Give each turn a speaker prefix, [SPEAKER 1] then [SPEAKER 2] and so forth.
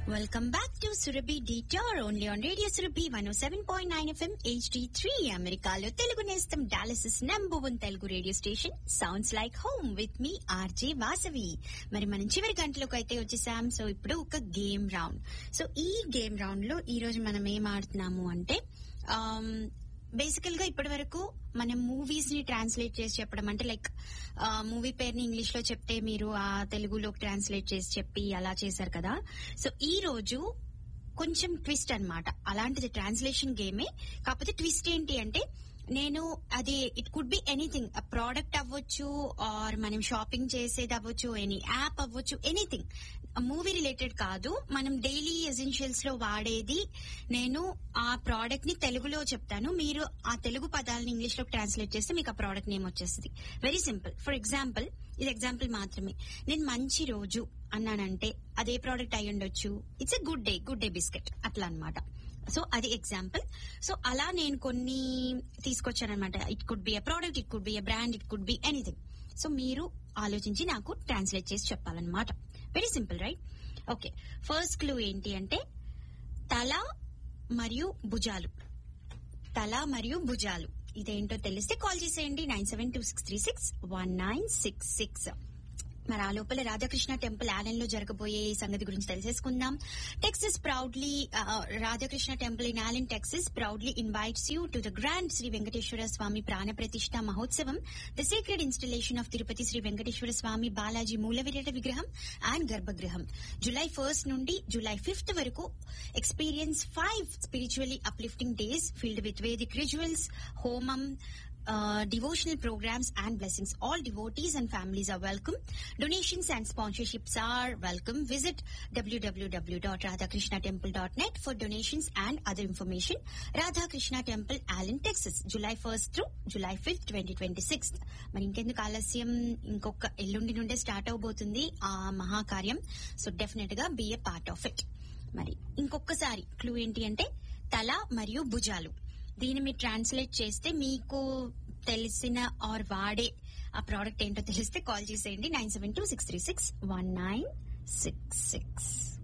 [SPEAKER 1] Welcome back to Surabhi Detour only on Radio Surabhi 107.9 FM HD3 అమెరికాలో తెలుగు నేస్తం Dallas is number one Telugu radio station sounds like home with me RJ Vasavi మరి మనం చివరి గంటలోకి అయితే వచ్చేసాం సో ఇప్పుడు ఒక గేమ్ రౌండ్ సో ఈ గేమ్ రౌండ్ లో ఈ రోజు మనం ఏం ఆడుతున్నాము అంటే బేసికల్ గా ఇప్పటి వరకు మనం మూవీస్ ని ట్రాన్స్లేట్ చేసి చెప్పడం అంటే లైక్ మూవీ పేరుని ఇంగ్లీష్ లో చెప్తే మీరు ఆ తెలుగులోకి ట్రాన్స్లేట్ చేసి చెప్పి అలా చేశారు కదా సో ఈ రోజు కొంచెం ట్విస్ట్ అన్నమాట అలాంటిది ట్రాన్స్లేషన్ గేమే కాకపోతే ట్విస్ట్ ఏంటి అంటే నేను అది it could be anything product అవ్వచ్చు ఆర్ మనం షాపింగ్ చేసేది అవ్వచ్చు ఎనీ యాప్ అవ్వచ్చు ఎనీథింగ్ మూవీ రిలేటెడ్ కాదు మనం డైలీ ఎసెన్షియల్స్ లో వాడేది నేను ఆ ప్రోడక్ట్ ని తెలుగులో చెప్తాను మీరు ఆ తెలుగు పదాలను ఇంగ్లీష్ లో ట్రాన్స్లేట్ చేస్తే మీకు ఆ ప్రోడక్ట్ నేమ్ వచ్చేస్తుంది వెరీ సింపుల్ ఫర్ ఎగ్జాంపుల్ ఇది ఎగ్జాంపుల్ మాత్రమే నేను మంచి రోజు అన్నానంటే అదే ప్రోడక్ట్ అయి ఉండొచ్చు it's a good day good day biscuit అట్లా అన్నమాట సో అది ఎగ్జాంపుల్ సో అలా నేను కొన్ని తీసుకొచ్చానమాట it could be a product it could be a brand it could be anything so మీరు ఆలోచించి నాకు ట్రాన్స్లేట్ చేసి చెప్పాలన్నమాట very simple right okay first clue ఏంటి అంటే తల మరియు భుజాలు తల మరియు భుజాలు ఇదేంటో తెలిస్తే కాల్ చేసేయండి nine seven two six three six one nine six six మరి ఆ లోపల రాధాకృష్ణ టెంపుల్ ఆలన్ లో జరగబోయే సంగతి గురించి తెలిసేసుకుందాం Texas proudly Radhakrishna temple in Allen Texas proudly invites you to the grand Shri Venkateswara Swami Prana Pratishta Mahotsavam the sacred installation of Tirupati Shri Venkateswara Swami Balaji Moola Virata Vigraham and Garbhagriham July first నుండి July fifth వరకు experience five spiritually uplifting days filled with vedic rituals homam uh, devotional programs and blessings. All devotees and families are welcome. Donations and sponsorships are welcome. Visit www.radhakrishnatemple.net for donations and other information. Radhakrishna Temple, Allen, Texas, July 1st through July 5th, 2026. మరి ఇంకెందుకు ఆలస్యం ఇంకొక ఎల్లుండి నుండే start అవబోతుంది ఆ మహాకార్యం so definite గా be a part of it మరి ఇంకొకసారి క్లూ ఏంటి అంటే తల మరియు భుజాలు దీన్ని మీరు ట్రాన్స్లేట్ చేస్తే మీకు తెలిసిన ఆర్ వాడే ఆ ప్రోడక్ట్ ఏంటో తెలిస్తే కాల్ చేసేయండి nine seven two six three six one nine six six